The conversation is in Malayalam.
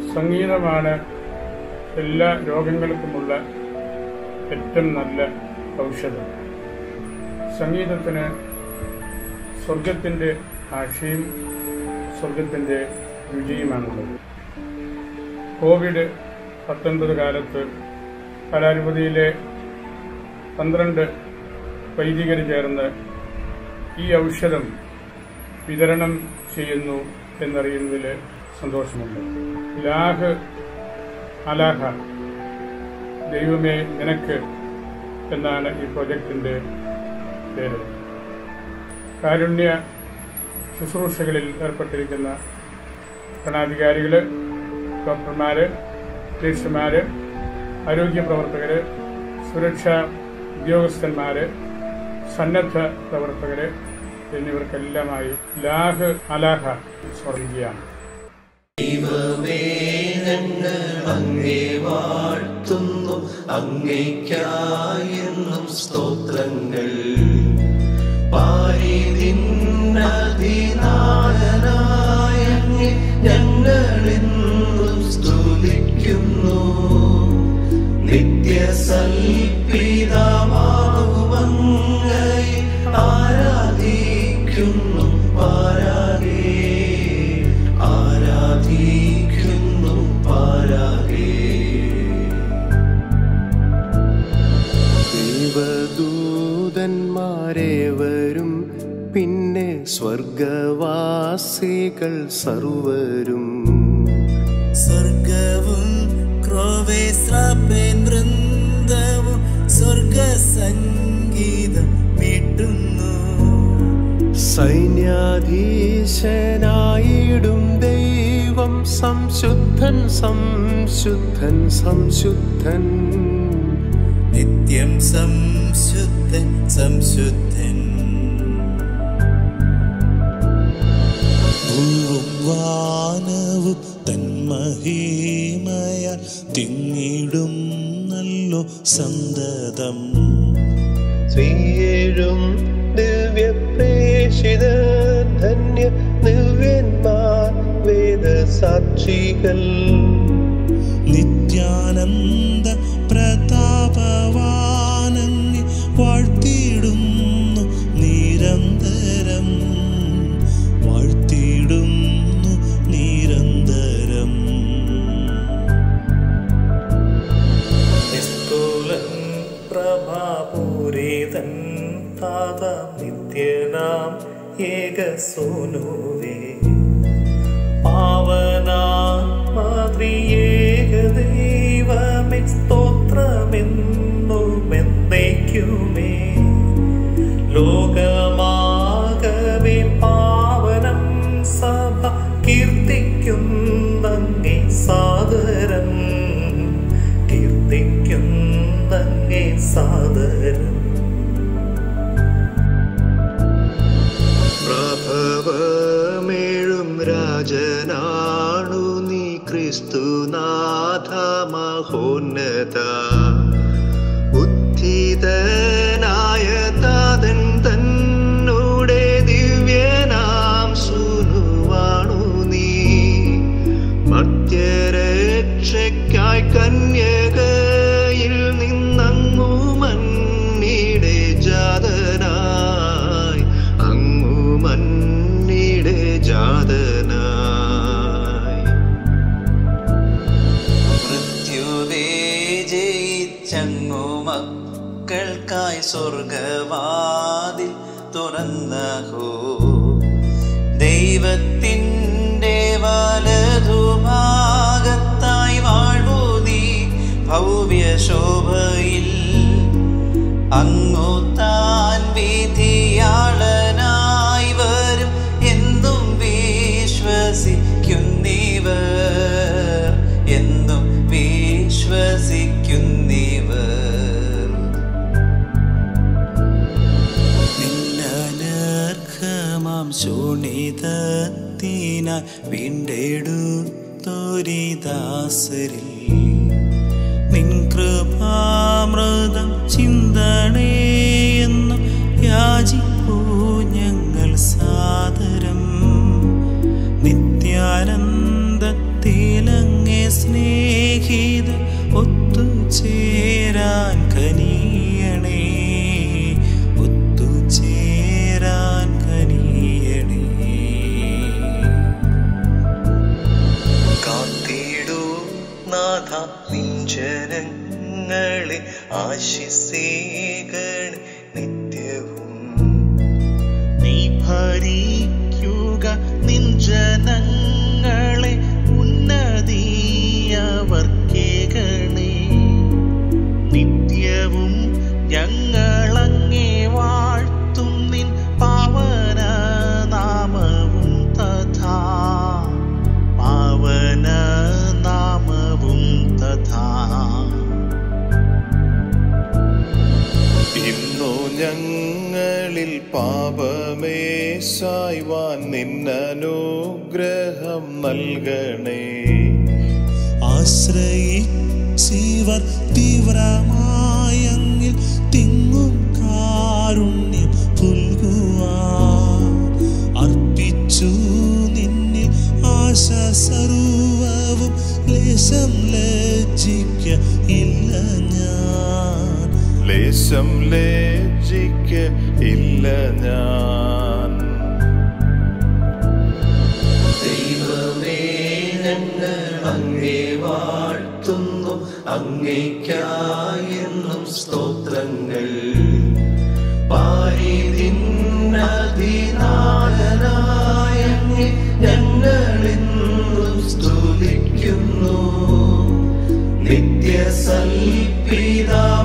സംഗീതമാണ് എല്ലാ രോഗങ്ങൾക്കുമുള്ള ഏറ്റവും നല്ല ഔഷധം സംഗീതത്തിന് സ്വർഗത്തിൻ്റെ ആശയും സ്വർഗത്തിൻ്റെ രുചിയുമാണുള്ളത് കോവിഡ് പത്തൊൻപത് കാലത്ത് കലാരൂപതയിലെ പന്ത്രണ്ട് വൈദികർ ചേർന്ന് ഈ ഔഷധം വിതരണം ചെയ്യുന്നു എന്നറിയുന്നതിൽ സന്തോഷമുണ്ട് ലാഹ് അലാഹ ദൈവമേ നിനക്ക് എന്നാണ് ഈ പ്രൊജക്ടിൻ്റെ പേര് കാരുണ്യ ശുശ്രൂഷകളിൽ ഏർപ്പെട്ടിരിക്കുന്ന ഭരണാധികാരികൾ ഡോക്ടർമാർ നഴ്സുമാർ ആരോഗ്യ പ്രവർത്തകർ സുരക്ഷാ ഉദ്യോഗസ്ഥന്മാർ സന്നദ്ധ പ്രവർത്തകർ എന്നിവർക്കെല്ലാമായി ലാഹ് അലാഹ സ്വർഗീയാണ് ദൈവമേ ഞങ്ങൾ അങ്ങേ വാഴ്ത്തുന്നു അങ്ങേക്കായെന്നും സ്തോത്രങ്ങൾ പാരിതിന്നതിനാഥനായ അങ്ങേ ഞങ്ങളെന്നും സ്തുതിക്കുന്നു നിത്യസൽപിതമാകുമങ്ങൈ ആരാധിക്കുന്നു പാരാകേ ആരാധിക്കുന്നു പാരാകേ ദേവദൂതന്മാരേവരും പിന്നെ സ്വർഗവാസികൾ സർവരും സ്വർഗവും ക്രോവേശ്രാപ്പേൻ വൃന്ദവും സ്വർഗ സംഗീതം മീട്ടുന്നു സൈന്യാധീശനായിടും ദൈവം സംശുദ്ധൻ സംശുദ്ധൻ സംശുദ്ധൻ നിത്യം സംശുദ്ധൻ സംശുദ്ധൻ ഭൂവും വാനവും തന്മഹീമയ തിങ്ങിടും നല്ലോ സന്തതം ശ്രീയേഴും ദിവ്യപ്രേഷിത ധന്യ ദിവ്യന്മാർ വേദസാക്ഷികൾ നിത്യാനന്ദ പ്രതാപവാനങ്ങി വാഴ്ത്തിയിടുന്നു നിരന്തരം വാഴ്ത്തിയിടുന്നു നിരന്തരം നിസ്തുലൻ പ്രഭാപൂരിതൻ താത നിത്യനാം ഏകസോനുവേ പാവനാ മാതൃയേക ദൈവമേ സ്തോത്രമെന്നുമെന്നേക്കുമേ ലോകമാകവേ പാവനം സഭ കീർത്തിക്കുന്നങ്ങേ സാദരം കീർത്തിക്കുന്നങ്ങേ സാദരം പ്രഭവമേഴും രാജനാണു നീ ക്രിസ്തുനാഥ മഹോന്നത ഉദ്ധിതനായ താതൻ തന്നോടെ ദിവ്യനാം സുനുവാണു നീ മർത്യരക്ഷയ്ക്കായി കന്യകയിൽ നിന്നങ്ങു മന്നിടെ ജാതനായി അങ്ങു മന്നിടെ ജാതനായി മൃത്യുവേ ജയിച്ചങ്ങു മക്കൾക്കായി സ്വർഗവാതിൽ തുറന്നഹോ ദൈവത്തിൻ്റെ വലതുഭാഗത്തായി വാഴ്വൂ നീ ഭവ്യശോഭയിൽ അങ്ങു താൻ വിധിയാളനായി വരും എന്നും വിശ്വസിക്കുന്നിവർ എന്നും വിശ്വസിക്കുന്നിവർ നിന്നനർഹമാം ശോണിതത്തിനായി വീണ്ടെടുത്തൊരിദാസരിൽ നിൻ കൃപാമൃതം ചിന്തണേയെന്നും യാചിപ്പൂ ഞങ്ങൾ സാദരം നിത്യാനന്ദത്തിലങ്ങേ ആശിസേകൺ നിത്യവും നീ ഭരിക്കുക നിൻ ജനങ്ങളെ ഉന്നതീയവർക്കേകണേ നിത്യവും ഞങ്ങളങ്ങേ വാഴ്ത്തും നിൻ പാവന നാമവും തഥാ പാവന നാമവും തഥാ ഇന്നു ഞങ്ങളിൽ പാപമേ സായ്വാൻ നിന്നനുഗ്രഹം നൽകണേ ആശ്രയിച്ചിവർ തീവ്രമായങ്ങിൽ തിങ്ങും കാരുണ്യം പുൽകുവാൻ അർപ്പിച്ചു നിന്നിൽ ആശ സർവവും ലേശം ലജ്ജിക്ക ഇല്ല ഞാൻ ലേശം ലജ്ജിക്ക ഇല്ല ഞാൻ ദൈവമേ ഞങ്ങൾ അങ്ങേ വാഴ്ത്തുന്നു അങ്ങേക്കായെന്നും സ്തോത്രങ്ങൾ പാരിതിന്നതിനാഥനായ അങ്ങേ ഞങ്ങളെന്നും സ്തുതിക്കുന്നു നിത്യസൽപിതാ